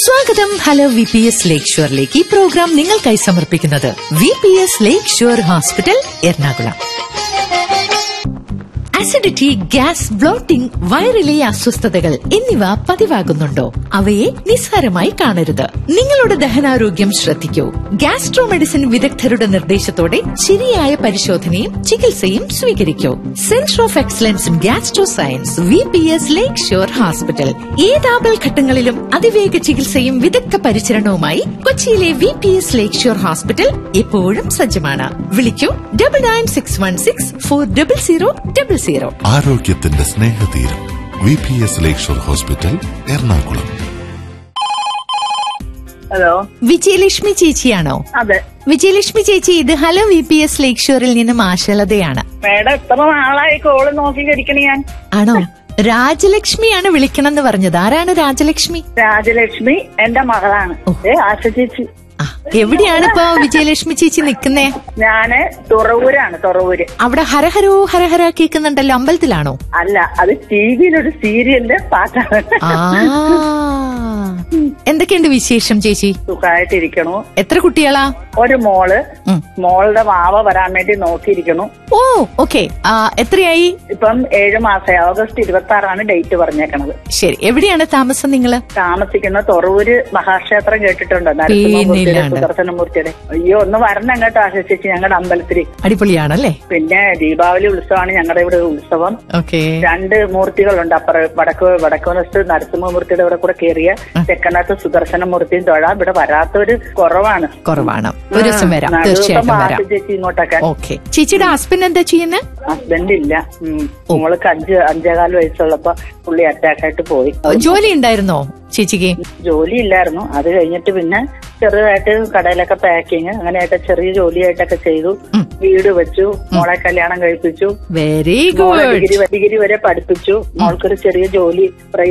സ്വാഗതം hello V P S ലേക്ക് ഷോറിലേക്ക് ഈ പ്രോഗ്രാം നിങ്ങൾക്കായി സമർപ്പിക്കുന്നത് V P S Lakeshore hospital Ernakulam acidity gas bloating വയറിലെ അസ്വസ്ഥതകൾ എന്നിവ പതിവാകുന്നുണ്ടോ അവയെ നിസ്സാരമായി കാണരുത് നിങ്ങളുടെ ദഹനാരോഗ്യം ശ്രദ്ധിക്കൂ ഗ്യാസ്ട്രോ മെഡിസിൻ വിദഗ്ധരുടെ നിർദ്ദേശത്തോടെ ശരിയായ പരിശോധനയും ചികിത്സയും സ്വീകരിക്കൂ centre of excellence in gastro science V P S Lakeshore hospital ഏതാപൽ ഘട്ടങ്ങളിലും അതിവേഗ ചികിത്സയും വിദഗ്ധ പരിചരണവുമായി കൊച്ചിയിലെ V P S Lakeshore hospital എപ്പോഴും സജ്ജമാണ് വിളിക്കൂ double nine six one six four double zero double zero ആരോഗ്യത്തിന്റെ സ്നേഹതീരം V P S Lakeshore hospital Ernakulam hello Vijayalakshmi ചേച്ചിയാണോ അതെ വിജയലക്ഷ്മി ചേച്ചി ഇത് ഹലോ വി പി എസ് ലേക്ക് ഷോറിൽ നിന്നും ആശലതയാണ് മേഡം എത്ര നാളായി കോള് നോക്കി കഴിക്കണ ഞാൻ ആണോ രാജലക്ഷ്മിയാണ് വിളിക്കണമെന്ന് പറഞ്ഞത് ആരാണ് രാജലക്ഷ്മി രാജലക്ഷ്മി എന്റെ മകളാണ് ഏ ആശ ചേച്ചി ആ എവിടെയാണ് ഇപ്പൊ വിജയലക്ഷ്മി ചേച്ചി നിക്കുന്നേ ഞാന് തുറവൂരാണ് തുറവൂര് അവിടെ ഹരഹരോ ഹരഹര കേൾക്കുന്നുണ്ടല്ലോ അമ്പലത്തിലാണോ അല്ല അത് ടി വിയിലൊരു സീരിയലിന്റെ പാട്ടാണ് ആ എന്തൊക്കെയുണ്ട് വിശേഷം ചേച്ചി സുഖമായിട്ടിരിക്കണു എത്ര കുട്ടികളാ ഒരു മോള് ഉം. മോളുടെ വാവ വരാൻ വേണ്ടി നോക്കിയിരിക്കണു ഓ ഓക്കെ എത്രയായി ഇപ്പം ഏഴു മാസമായി ഓഗസ്റ്റ് ഇരുപത്തി ആറാണ് ഡേറ്റ് പറഞ്ഞേക്കണത് ശരി എവിടെയാണ് താമസം നിങ്ങള് താമസിക്കുന്ന തുറവൂര് മഹാക്ഷേത്രം കേട്ടിട്ടുണ്ടോ നരസിംഹമൂർത്തിയുടെ പിന്നില്ലാണ്ട്. സുദർശനമൂർത്തിയുടെ അയ്യോ ഒന്ന് വരണം കേട്ടോ ആശിച്ച് ഞങ്ങളുടെ അമ്പലത്തിൽ അടിപൊളിയാണല്ലേ പിന്നെ ദീപാവലി ഉത്സവമാണ് ഞങ്ങളുടെ ഇവിടെ ഉത്സവം ഓക്കെ രണ്ട് മൂർത്തികളുണ്ട് അപ്പുറ വടക്ക് വടക്കുവശത്ത് നരസിംഹമൂർത്തിയുടെ ഇവിടെ കൂടെ കയറിയ തെക്കനത്ത് സുദർശന മൂർത്തിയും തൊഴാം ഇവിടെ വരാത്തൊരു കുറവാണ് കുറവാണ് ഒരു ദിവസം വരാം നടുവൊക്കെ തീർച്ചയായിട്ടും വരാം മാറ്റി ചേച്ചി ഇങ്ങോട്ടൊക്കെ ഓക്കെ ചേച്ചിയുടെ ഹസ്ബൻഡ് എന്താ ചെയ്യുന്നത് ഹസ്ബൻഡ് ഇല്ല ഉം. മോൾക്ക് അഞ്ച് അഞ്ചേകാല് വയസ്സുള്ളപ്പോ പുള്ളി അറ്റാക്ക് ആയിട്ട് പോയി ജോലി ഉണ്ടായിരുന്നോ ചേച്ചിക്ക് ജോലി ഇല്ലായിരുന്നു അത് കഴിഞ്ഞിട്ട് പിന്നെ ചെറുതായിട്ട് കടയിലൊക്കെ പാക്കിങ് അങ്ങനെയായിട്ട് ചെറിയ ജോലിയായിട്ടൊക്കെ ചെയ്തു വീട് വെച്ചു മോളെ കല്യാണം കഴിപ്പിച്ചു വെരി മോളെ ഗുഡ് ഡിഗ്രി ഡിഗ്രി വരെ പഠിപ്പിച്ചു മോൾക്കൊരു ചെറിയ ജോലി